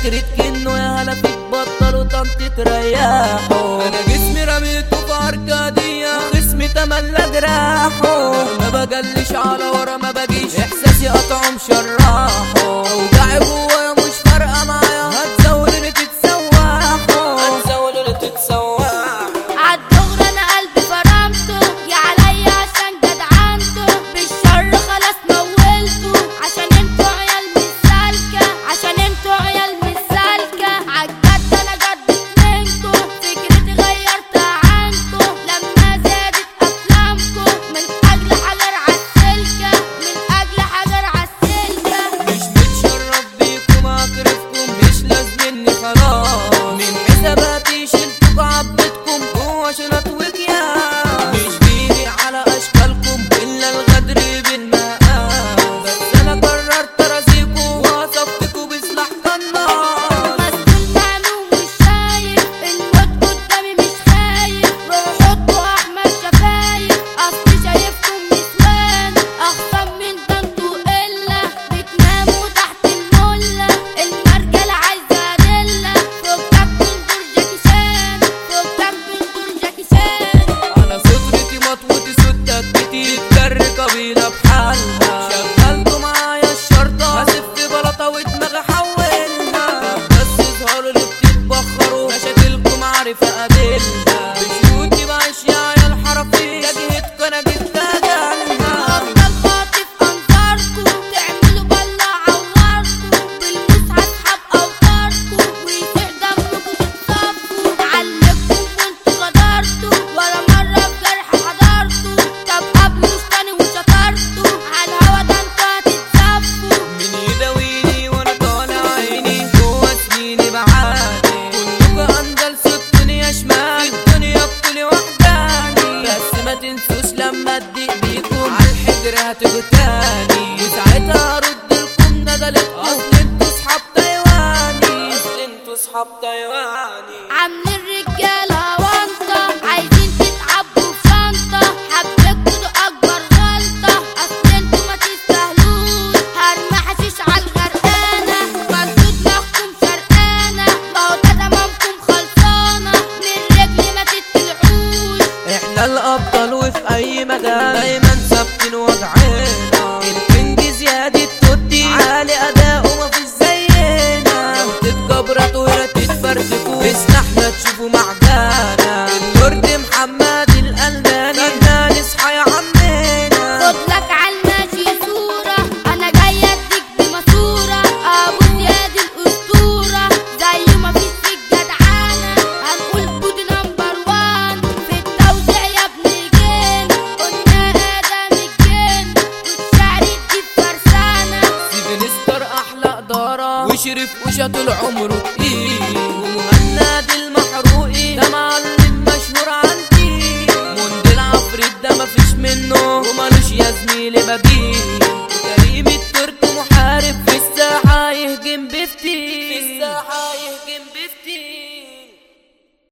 فكرة كنه يا هلا فيك بطلوا طنط تريحوا انا جسمي رميته في اركادية وخصمي تملى جراحه ما بجلش على ورا ما بجيش احساسي قطعه مشرحه اوجعي جوايا مش فارقة معايا هتزولني تتسوحوا هتزولني تتسوحوا عالدغري انا قلبي فرمته يا عليا عشان جدعنته بالشر خلاص مولته عشان انتوا عيال مش سالكه عشان انتوا عيال مش سالكه عالجد انا جدت منكو فكرتي غيرت عنكو لما زادت افلامكو من اجل حجر عالسلكه من اجل حجر عالسلكه مش متشرف بيكم اعترفكم مش لازمني خلاص من حساباتي شلتكوا عبيتكم جوا شنط وكياس مش بيلي على اشكالكم الا الغدر بالمقاس بس انا قررت ارازيكوا وصفتكوا بسلاح قناص مسؤول معلوم مش شايف الموت قدامي مش خايف روحوا حطوا احمر شفايف اصلي شايفكم نسوان اخصم من ده انتوا قله بتناموا تحت المله المرجله عايزه ادله فكك من دور جاكي شان فكك من دور جاكي شان على سترتي مطوتي ستات كتير جر قبيلة بحالها شغلتوا معايا الشرطة هسف في بلطة ودماغي حولها بس اظهروا اللي بتتبخروا مشاكلكم عارف اقابلها بشوتي بعيش يا عيال حرفي جهتكوا انا جبتها جالها افضل خاطف انظاركو تعملوا بلا عوركو بالموس هسحب اوتاركو ويسيح دمكو تتصفوا علمكم وانتوا غدرتوا ولا مرة في جرح حضرتوا طب قبلوا تاني وشطرتوا عالهوا ده انتوا هتتصفوا من يداويني وانا طالع عيني جوا سنيني بعاني كلكوا اندلس الدنيا شمال الدنيا بطولي وحداني بس ما تنسوش لما اديك بيكم عالحجر هتجوا تاني وساعتها ارد لكم ندلتكم اصل انتوا صحاب تايواني اصل انتوا صحاب تايواني عاملين رجالة وانطة عايزين تتعبوا في شنطة حبيتكوا ده أكبر غلطة أصل انتوا ما تستاهلوش هرمي حشيش عالغرقانة وانتوا دماغكم شرقانة ما هو ده تمامكم خلصانة من رجلي ما تتلعوش احنا الابطال وفي اي مجال دايما ثابتين وضعنا الكينج زياد التوتي عالي اداؤه مفيش زينا لو تتجبرتوا ولا تتفرتكوا بسلاحنا تشوفوا معجانا اللورد محمد القلباني فنان اصحى يا عمنا خد لك عالماشي صورة أنا جاية أديك بماسورة أبو زياد الأسطورة زي ما فيش في الجدعانة هنقول بود نمبر وان في التوزيع يا ابن جن قلنا آدم الجن والشعر تجيب فرسانة سيفن ستار احلى اداره وشرف وشا طول عمره تقيل ومهند المحروقي ده معلم مشهور عندي موند العفريت ده مفيش منه ومالوش يا زميلي بديل